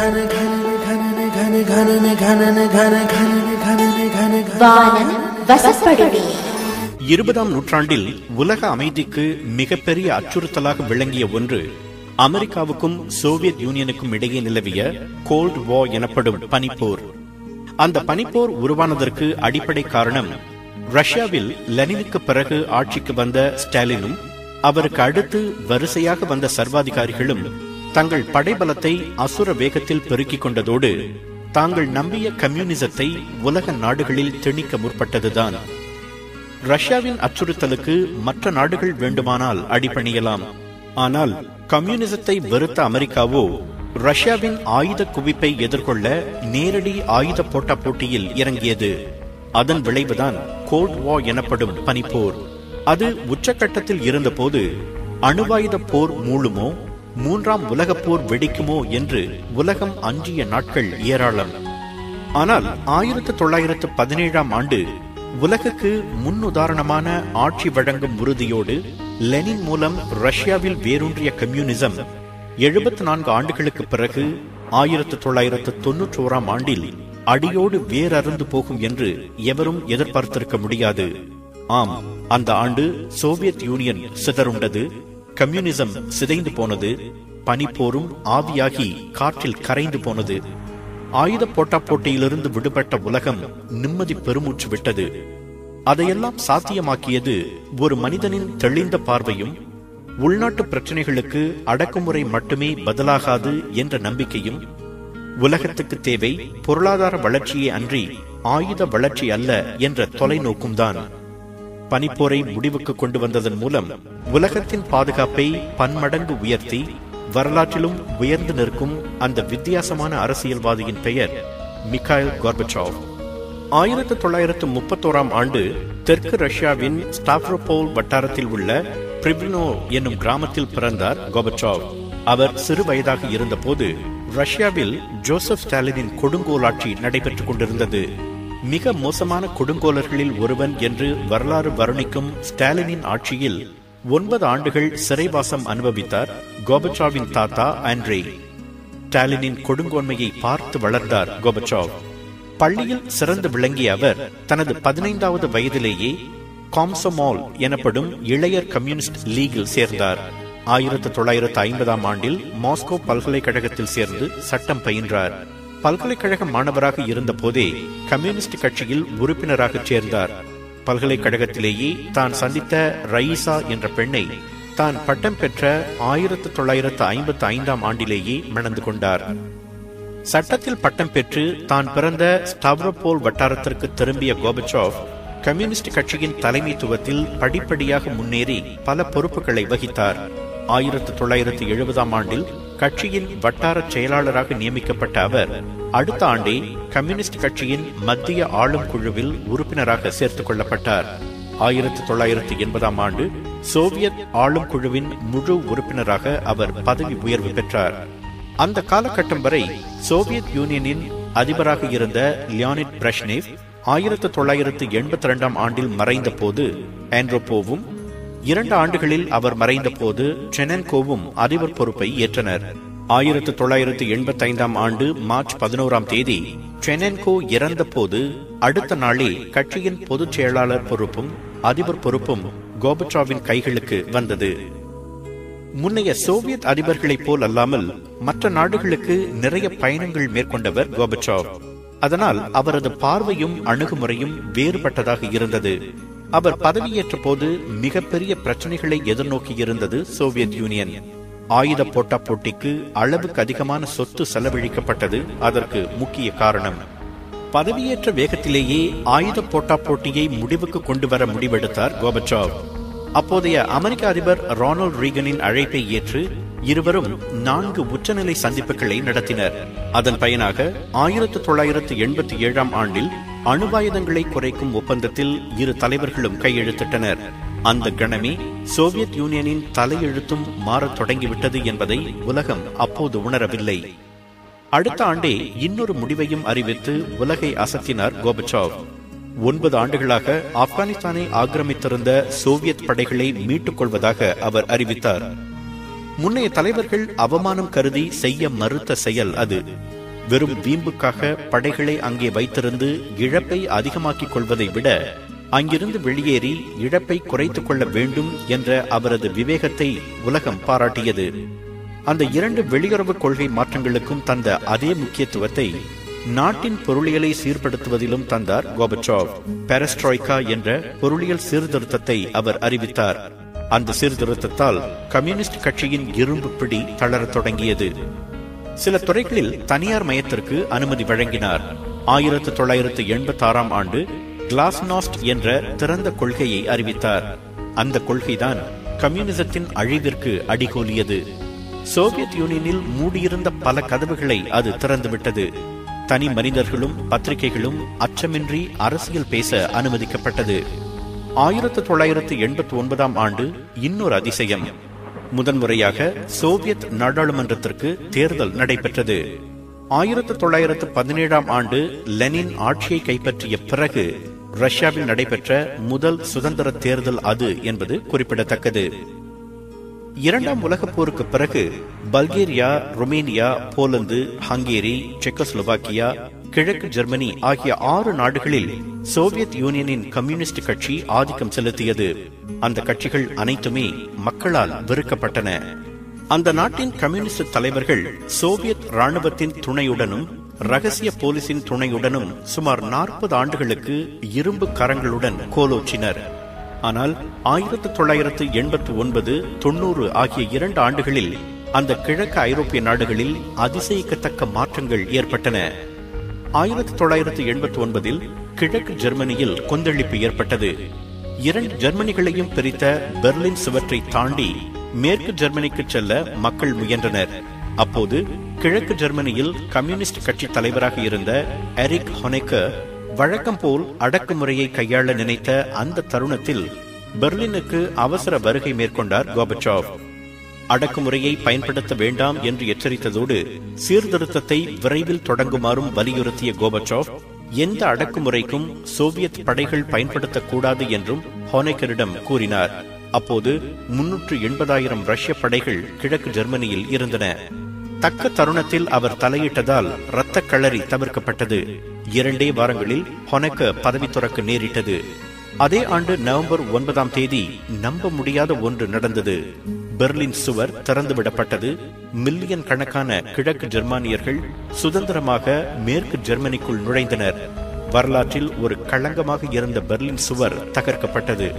வானம் வசப்படுமே இருபதாம் நூற்றாண்டில் உலக அமைதிக்கு மிகப்பெரிய அச்சுறுத்தலாக விளங்கிய ஒன்று அமெரிக்காவுக்கும் சோவியத் யூனியனுக்கும் இடையே நிலவிய கோல்ட் வா எனப்படும் பனிப்போர் அந்த பனிப்போர் உருவானதற்கு அடிப்படை காரணம் ரஷ்யாவில் லெனினுக்கு பிறகு ஆட்சிக்கு வந்த ஸ்டாலினும் அவருக்கு அடுத்து வரிசையாக வந்த சர்வாதிகாரிகளும் தங்கள் படைபலத்தை அசுர வேகத்தில் பெருக்கிக் கொண்டதோடு தாங்கள் நம்பிய கம்யூனிசத்தை உலக நாடுகளில் திணிக்க முற்பட்டதுதான் ரஷ்யாவின் அச்சுறுத்தலுக்கு மற்ற நாடுகள் வேண்டுமானால் அடிபணியலாம் ஆனால் கம்யூனிசத்தை வெறுத்த அமெரிக்காவோ ரஷ்யாவின் ஆயுத குவிப்பை எதிர்கொள்ள நேரடி ஆயுத போட்டா போட்டியில் இறங்கியது அதன் விளைவுதான் கோல்ட் வா எனப்படும் பனிப்போர் அது உச்சக்கட்டத்தில் இருந்தபோது அணுவாயுத போர் மூழுமோ மூன்றாம் உலகப் போர் வெடிக்குமோ என்று உலகம் அஞ்சிய நாட்கள் ஏராளம் ஆனால் ஆயிரத்து தொள்ளாயிரத்து பதினேழாம் ஆண்டு உலகுக்கு முன்னுதாரணமான ஆட்சி வழங்கும் உறுதியோடு லெனின் மூலம் ரஷ்யாவில் வேரூன்றிய கம்யூனிசம் எழுபத்தி நான்கு ஆண்டுகளுக்கு பிறகு ஆயிரத்து தொள்ளாயிரத்து தொன்னூற்றி ஓராம் ஆண்டில் அடியோடு வேரறுந்து போகும் என்று எவரும் எதிர்பார்த்திருக்க முடியாது ஆம் அந்த ஆண்டு சோவியத் யூனியன் சிதறுண்டது கம்யூனிசம் சிதைந்து போனது பனிப்போரும் ஆவியாகி காற்றில் கரைந்து போனது ஆயுத போட்டா போட்டியிலிருந்து விடுபட்ட உலகம் நிம்மதி பெருமூச்சு விட்டது அதையெல்லாம் சாத்தியமாக்கியது ஒரு மனிதனின் தெளிந்த பார்வையும் உள்நாட்டு பிரச்சனைகளுக்கு அடக்குமுறை மட்டுமே பதிலாகாது என்ற நம்பிக்கையும் உலகத்துக்கு தேவை பொருளாதார வளர்ச்சியே அன்றி ஆயுத வளர்ச்சி அல்ல என்ற தொலைநோக்கும் தான் பனிப்போரை முடிவுக்கு கொண்டு வந்ததன் மூலம் உலகத்தின் பாதுகாப்பை பன்மடங்கு உயர்த்தி வரலாற்றிலும் உயர்ந்து நிற்கும் அந்த வித்தியாசமான அரசியல்வாதியின் பெயர் மிகாயில் கோர்பச்சாவ் ஆயிரத்து தொள்ளாயிரத்து முப்பத்தோராம் ஆண்டு தெற்கு ரஷ்யாவின் ஸ்டாப்ரோபோல் வட்டாரத்தில் உள்ள பிரிபினோ என்னும் கிராமத்தில் பிறந்தார் கோபச்சாவ் அவர் சிறு வயதாக இருந்தபோது ரஷ்யாவில் ஜோசப் ஸ்டாலினின் கொடுங்கோலாட்சி நடைபெற்றுக் கொண்டிருந்தது மிக மோசமான கொடுங்கோலர்களில் ஒருவன் என்று வரலாறு வர்ணிக்கும் ஸ்டாலினின் ஆட்சியில் ஒன்பது ஆண்டுகள் சிறைவாசம் அனுபவித்தார் கோபச்சாவின் தாத்தா ஆண்ட்ரே ஸ்டாலினின் கொடுங்கோன்மையை பார்த்து வளர்ந்தார் கோபச்சாவ் பள்ளியில் சிறந்து விளங்கிய அவர் தனது பதினைந்தாவது வயதிலேயே காம்சமால் எனப்படும் இளையர் கம்யூனிஸ்ட் லீகில் சேர்ந்தார் ஆயிரத்து தொள்ளாயிரத்து ஐம்பதாம் ஆண்டில் மாஸ்கோ பல்கலைக்கழகத்தில் சேர்ந்து சட்டம் பயின்றார் பல்கலைக்கழக மாணவராக இருந்த போதே கம்யூனிஸ்ட் கட்சியில் உறுப்பினராக சேர்ந்தார் பல்கலைக்கழகத்திலேயே தான் சந்தித்த ரயீசா என்ற பெண்ணை தான் பட்டம் பெற்ற ஆயிரத்து தொள்ளாயிரத்து ஐம்பத்தி ஐந்தாம் ஆண்டிலேயே மணந்து கொண்டார் சட்டத்தில் பட்டம் பெற்று தான் பிறந்த ஸ்டாவ்ரோபோல் வட்டாரத்திற்கு திரும்பிய கோபச்சாவ் கம்யூனிஸ்ட் கட்சியின் தலைமைத்துவத்தில் படிப்படியாக முன்னேறி பல பொறுப்புகளை வகித்தார் ஆயிரத்து தொள்ளாயிரத்து எழுபதாம் ஆண்டில் கட்சியின் வட்டார செயலாளராக நியமிக்கப்பட்ட அவர் அடுத்த ஆண்டே கம்யூனிஸ்ட் கட்சியின் மத்திய ஆளும் குழுவில் உறுப்பினராக சேர்த்துக் கொள்ளப்பட்டார் ஆயிரத்து தொள்ளாயிரத்து எண்பதாம் ஆண்டு சோவியத் ஆளும் குழுவின் முழு உறுப்பினராக அவர் பதவி உயர்வு பெற்றார் அந்த காலகட்டம் வரை சோவியத் யூனியனின் அதிபராக இருந்த லியானிட் பிரஷ்னேவ் ஆயிரத்து தொள்ளாயிரத்து எண்பத்தி இரண்டாம் ஆண்டில் மறைந்த போது ஆண்ட்ரோபோவும் இரண்டு ஆண்டுகளில் அவர் மறைந்த போது செனன்கோவும் அதிபர் பொறுப்பை ஏற்றனர் ஆயிரத்து தொள்ளாயிரத்து எண்பத்தி ஐந்தாம் ஆண்டு மார்ச் பதினோராம் தேதி செனன்கோ இறந்த போது அடுத்த நாளே கட்சியின் பொதுச் செயலாளர் பொறுப்பும் அதிபர் பொறுப்பும் கோபச்சாவின் கைகளுக்கு வந்தது முன்னைய சோவியத் அதிபர்களைப் போல் அல்லாமல் மற்ற நாடுகளுக்கு நிறைய பயணங்கள் மேற்கொண்டவர் கோபச்சாவ் அதனால் அவரது பார்வையும் அணுகுமுறையும் வேறுபட்டதாக இருந்தது அவர் பதவியேற்ற போது மிகப்பெரிய பிரச்சனைகளை எதிர்நோக்கி இருந்தது சோவியத் யூனியன் ஆயுத போட்டா போட்டிக்கு அளவுக்கு அதிகமான சொத்து செலவழிக்கப்பட்டது அதற்கு முக்கிய காரணம் பதவியேற்ற வேகத்திலேயே ஆயுத போட்டா போட்டியை முடிவுக்கு கொண்டு வர முடிவெடுத்தார் கோபச்சாவ் அப்போதைய அமெரிக்க அதிபர் ரொனால்ட் ரீகனின் அழைப்பை ஏற்று இருவரும் நான்கு உச்சநிலை சந்திப்புகளை நடத்தினர் அதன் பயனாக ஆயிரத்து தொள்ளாயிரத்து எண்பத்தி ஏழாம் ஆண்டில் அணுவாயுதங்களை குறைக்கும் ஒப்பந்தத்தில் இரு தலைவர்களும் கையெழுத்திட்டனர் அந்த கணமே சோவியத் யூனியனின் தலையெழுத்தும் மாறத் தொடங்கிவிட்டது என்பதை உலகம் அப்போது உணரவில்லை அடுத்த ஆண்டே இன்னொரு முடிவையும் அறிவித்து உலகை அசத்தினார் கோபச்சாவ் ஒன்பது ஆண்டுகளாக ஆப்கானிஸ்தானை ஆக்கிரமித்திருந்த சோவியத் படைகளை மீட்டுக் கொள்வதாக அவர் அறிவித்தார் முன்னைய தலைவர்கள் அவமானம் கருதி செய்ய மறுத்த செயல் அது வெறும் வீம்புக்காக படைகளை அங்கே வைத்திருந்து இழப்பை அதிகமாக்கிக் கொள்வதை விட அங்கிருந்து வெளியேறி இழப்பை குறைத்துக் கொள்ள வேண்டும் என்ற அவரது விவேகத்தை உலகம் பாராட்டியது அந்த இரண்டு வெளியுறவு கொள்கை மாற்றங்களுக்கும் தந்த அதே முக்கியத்துவத்தை நாட்டின் பொருளியலை சீர்படுத்துவதிலும் தந்தார் கோபச்சாவ் பெரஸ்ட்ராய்கா என்ற பொருளியல் சீர்திருத்தத்தை அவர் அறிவித்தார் அந்த சீர்திருத்தத்தால் கம்யூனிஸ்ட் கட்சியின் இரும்பு பிடி தளரத் தொடங்கியது சில துறைகளில் தனியார் மயத்திற்கு அனுமதி வழங்கினார் ஆயிரத்து தொள்ளாயிரத்து எண்பத்தி ஆறாம் ஆண்டு கிளாஸ்நாஸ்ட் என்ற திறந்த கொள்கையை அறிவித்தார் அந்த கொள்கைதான் கம்யூனிசத்தின் அழிவிற்கு அடிகோலியது சோவியத் யூனியனில் மூடியிருந்த பல கதவுகளை அது திறந்துவிட்டது தனி மனிதர்களும் பத்திரிகைகளும் அச்சமின்றி அரசியல் பேச அனுமதிக்கப்பட்டது ஆயிரத்து தொள்ளாயிரத்து எண்பத்தி ஒன்பதாம் ஆண்டு இன்னொரு அதிசயம் முதன்முறையாக சோவியத் நாடாளுமன்றத்திற்கு தேர்தல் நடைபெற்றது ஆயிரத்து தொள்ளாயிரத்து பதினேழாம் ஆண்டு லெனின் ஆட்சியை கைப்பற்றிய பிறகு ரஷ்யாவில் நடைபெற்ற முதல் சுதந்திர தேர்தல் அது என்பது குறிப்பிடத்தக்கது இரண்டாம் உலகப் போருக்கு பிறகு Bulgaria Romania Poland Hungary Czechoslovakia கிழக்கு ஜெர்மனி ஆகிய ஆறு நாடுகளில் சோவியத் யூனியனின் கம்யூனிஸ்ட் கட்சி ஆதிக்கம் செலுத்தியது அந்த கட்சிகள் அனைத்துமே மக்களால் வெறுக்கப்பட்டன அந்த நாட்டின் கம்யூனிஸ்ட் தலைவர்கள் சோவியத் ராணுவத்தின் துணையுடனும் ரகசிய போலீசின் துணையுடனும் சுமார் நாற்பது ஆண்டுகளுக்கு இரும்பு கரங்களுடன் கோலோச்சினர் ஆனால் ஆயிரத்து தொள்ளாயிரத்து எண்பத்தி ஒன்பது தொன்னூறு ஆகிய இரண்டு ஆண்டுகளில் அந்த கிழக்கு ஐரோப்பிய நாடுகளில் அதிசயிக்கத்தக்க மாற்றங்கள் ஏற்பட்டன ஆயிரத்தி தொள்ளாயிரத்து எண்பத்தி ஒன்பதில் கிழக்கு ஜெர்மனியில் கொந்தளிப்பு ஏற்பட்டது இரண்டு ஜெர்மனிகளையும் பிரித்த பெர்லின் சுவற்றை தாண்டி மேற்கு ஜெர்மனிக்கு செல்ல மக்கள் முயன்றனர் அப்போது கிழக்கு ஜெர்மனியில் கம்யூனிஸ்ட் கட்சி தலைவராக இருந்த எரிக் ஹொனெக்கர் வழக்கம் போல் அடக்குமுறையை கையாள நினைத்த அந்த தருணத்தில் பெர்லினுக்கு அவசர வருகை மேற்கொண்டார் கோபச்சாவ் அடக்குமுறையை பயன்படுத்த வேண்டாம் என்று எச்சரித்ததோடு சீர்திருத்தத்தை விரைவில் தொடங்குமாறும் வலியுறுத்திய கோபச்சாவ் எந்த அடக்குமுறைக்கும் சோவியத் படைகள் பயன்படுத்தக்கூடாது என்றும் ஹோனேக்கரிடம் கூறினார் அப்போது முன்னூற்று எண்பதாயிரம் ரஷ்ய படைகள் கிழக்கு ஜெர்மனியில் இருந்தன தக்க தருணத்தில் அவர் தலையிட்டதால் இரத்த களறி தவிர்க்கப்பட்டது இரண்டே வாரங்களில் ஹொனக்க பதவி துறக்க நேரிட்டது அதே ஆண்டு நவம்பர் ஒன்பதாம் தேதி நம்ப முடியாத ஒன்று நடந்தது பெர்லின் சுவர் திறந்துவிடப்பட்டது மில்லியன் கணக்கான கிழக்கு ஜெர்மானியர்கள் சுதந்திரமாக மேற்கு ஜெர்மனிக்குள் நுழைந்தனர் வரலாற்றில் ஒரு களங்கமாக இருந்த பெர்லின் சுவர் தகர்க்கப்பட்டது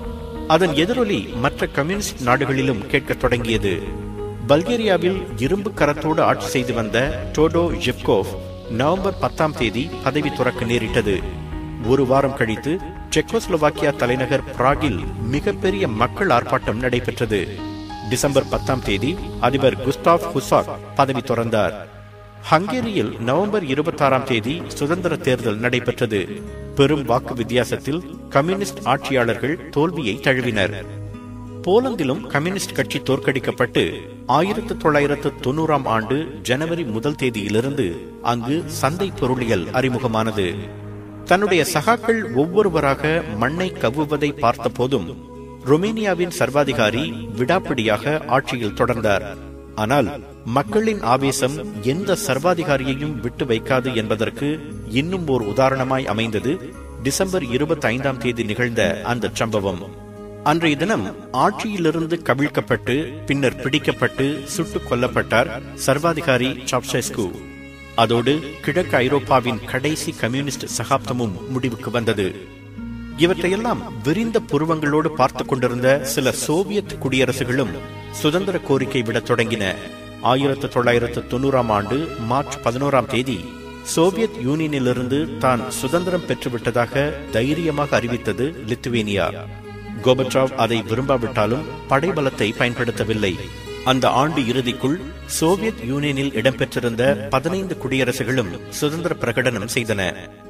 அதன் எதிரொலி மற்ற கம்யூனிஸ்ட் நாடுகளிலும் கேட்கத் தொடங்கியது பல்கேரியாவில் இரும்பு கரத்தோடு ஆட்சி செய்து வந்த டோடோ ஜெப்கோவ் நவம்பர் பத்தாம் தேதி பதவி துறக்க நேரிட்டது ஒரு வாரம் கழித்து செக்கோஸ்லோவாக்கியா தலைநகர் பிராகில் மிகப்பெரிய மக்கள் ஆர்ப்பாட்டம் நடைபெற்றது டிசம்பர் பத்தாம் தேதி அதிபர் குஸ்டாப் ஹுசாக் பதவி துறந்தார் ஹங்கேரியில் நவம்பர் இருபத்தாறாம் தேதி சுதந்திர தேர்தல் நடைபெற்றது பெரும் வாக்கு வித்தியாசத்தில் கம்யூனிஸ்ட் ஆட்சியாளர்கள் தோல்வியை தழுவினர் போலந்திலும் கம்யூனிஸ்ட் கட்சி தோற்கடிக்கப்பட்டு ஆயிரத்து தொள்ளாயிரத்து தொண்ணூறாம் ஆண்டு ஜனவரி முதல் தேதியிலிருந்து அங்கு சந்தை பொருளியல் அறிமுகமானது தன்னுடைய சகாக்கள் ஒவ்வொருவராக மண்ணை கவ்வுவதை பார்த்த போதும் ருமேனியாவின் சர்வாதிகாரி விடாப்பிடியாக ஆட்சியில் தொடர்ந்தார் ஆனால் மக்களின் ஆவேசம் எந்த சர்வாதிகாரியையும் விட்டு வைக்காது என்பதற்கு இன்னும் ஓர் உதாரணமாய் அமைந்தது டிசம்பர் இருபத்தி ஐந்தாம் தேதி நிகழ்ந்த அந்த சம்பவம் அன்றைய தினம் ஆட்சியிலிருந்து கவிழ்க்கப்பட்டு பின்னர் பிடிக்கப்பட்டு சுட்டுக் கொல்லப்பட்டார் சர்வாதிகாரி சாப்செஸ்கு அதோடு கிழக்கு ஐரோப்பாவின் கடைசி கம்யூனிஸ்ட் சகாப்தமும் முடிவுக்கு வந்தது இவற்றையெல்லாம் விரிந்த புருவங்களோடு பார்த்து கொண்டிருந்த சில சோவியத் குடியரசுகளும் சுதந்திர கோரிக்கை விடத் தொடங்கின ஆயிரத்து தொள்ளாயிரத்து தொண்ணூறாம் ஆண்டு மார்ச் பதினோராம் தேதி சோவியத் யூனியனிலிருந்து தான் சுதந்திரம் பெற்றுவிட்டதாக தைரியமாக அறிவித்தது லித்துவேனியா கோபட்ராவ் அதை விரும்பாவிட்டாலும் படைபலத்தை பயன்படுத்தவில்லை அந்த ஆண்டு இறுதிக்குள் சோவியத் யூனியனில் இடம்பெற்றிருந்த பதினைந்து குடியரசுகளும் சுதந்திர பிரகடனம் செய்தன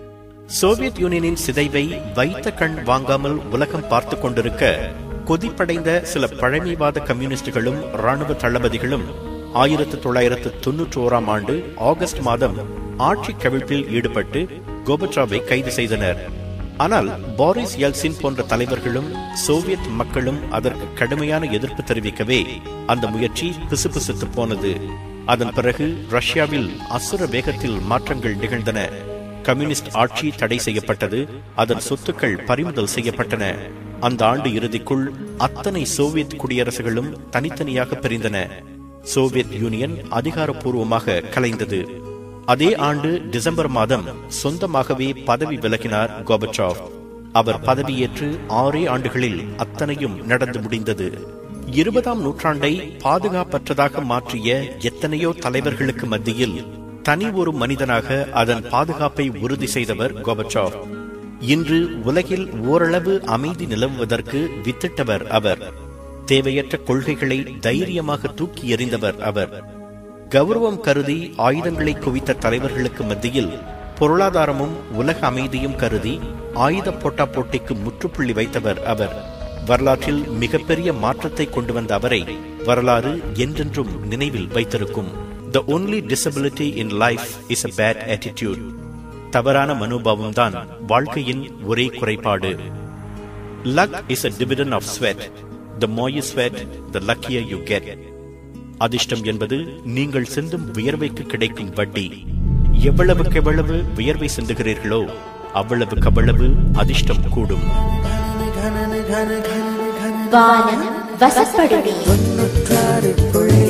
சோவியத் யூனியனின் சிதைவை வைத்த கண் வாங்காமல் உலகம் பார்த்து கொண்டிருக்க கொதிப்படைந்த சில பழமைவாத கம்யூனிஸ்டுகளும் ராணுவ தளபதிகளும் ஆயிரத்து தொள்ளாயிரத்து தொன்னூற்றி ஓராம் ஆண்டு ஆகஸ்ட் மாதம் ஆட்சி கவிழ்ப்பில் ஈடுபட்டு கோபட்ராவை கைது செய்தனர் ஆனால் பாரிஸ் எல்சின் போன்ற தலைவர்களும் சோவியத் மக்களும் அதற்கு கடுமையான எதிர்ப்பு தெரிவிக்கவே அந்த முயற்சி பிசுபிசுத்து போனது அதன் பிறகு ரஷ்யாவில் அசுர வேகத்தில் மாற்றங்கள் நிகழ்ந்தன கம்யூனிஸ்ட் ஆட்சி தடை செய்யப்பட்டது அதன் சொத்துக்கள் பறிமுதல் செய்யப்பட்டன அந்த ஆண்டு இறுதிக்குள் அத்தனை சோவியத் குடியரசுகளும் தனித்தனியாக பிரிந்தன சோவியத் யூனியன் அதிகாரப்பூர்வமாக கலைந்தது அதே ஆண்டு டிசம்பர் மாதம் சொந்தமாகவே பதவி விலகினார் கோபச்சாவ் அவர் பதவியேற்று ஆறே ஆண்டுகளில் அத்தனையும் நடந்து முடிந்தது இருபதாம் நூற்றாண்டை பாதுகாப்பற்றதாக மாற்றிய எத்தனையோ தலைவர்களுக்கு மத்தியில் தனி ஒரு மனிதனாக அதன் பாதுகாப்பை உறுதி செய்தவர் கோபச்சாவ் இன்று உலகில் ஓரளவு அமைதி நிலவுவதற்கு வித்திட்டவர் அவர் தேவையற்ற கொள்கைகளை தைரியமாக தூக்கி எறிந்தவர் அவர் கௌரவம் கருதி ஆயுதங்களை குவித்த தலைவர்களுக்கு மத்தியில் பொருளாதாரமும் உலக அமைதியும் கருதி ஆயுத போட்டா போட்டிக்கு முற்றுப்புள்ளி வைத்தவர் அவர் வரலாற்றில் மிகப்பெரிய மாற்றத்தை கொண்டு வந்த அவரை வரலாறு என்றென்றும் நினைவில் வைத்திருக்கும் the only disability in life is a bad attitude தவறான மனோபாவம் தான் வாழ்க்கையின் ஒரே குறைபாடு luck is a dividend of sweat the more you sweat the luckier you get அதிர்ஷ்டம் என்பது நீங்கள் சிந்தும் வியர்வைக்கு கிடைக்கும் வட்டி எவ்வளவுக்கு எவ்வளவு வியர்வை சிந்துகிறீர்களோ அவ்வளவுக்கு அவ்வளவு அதிர்ஷ்டம் கூடும் வானம் வசப்படுமே தொண்ணூற்றாறு புள்ளி